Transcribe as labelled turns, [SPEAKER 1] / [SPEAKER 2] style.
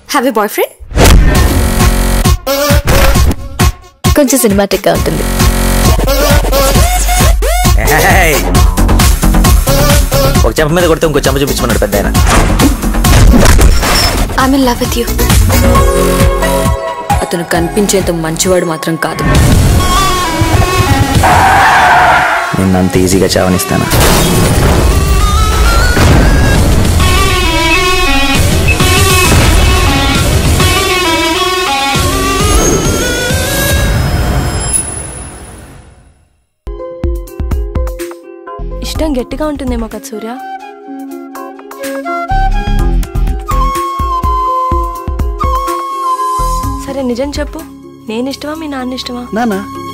[SPEAKER 1] Have a boyfriend
[SPEAKER 2] కొంచెం cinematic గా ఉంటుంది
[SPEAKER 3] ఏయ్! ఒక చెంప మీద కొడితే ఇంకో చెంప చూపించమన్నాడు పెద్ద ఆయన
[SPEAKER 1] I'm in love with you
[SPEAKER 4] అతను కనిపించేంత మంచివాడు మాత్రం కాదు
[SPEAKER 3] నిన్ను అంత ఈజీగా చావనిస్తాను
[SPEAKER 2] ఇష్టం గట్టిగా ఉంటుందేమో కదా సూర్య సరే నిజం చెప్పు నేను ఇష్టమా మీ నాన్న ఇష్టమా
[SPEAKER 5] నానా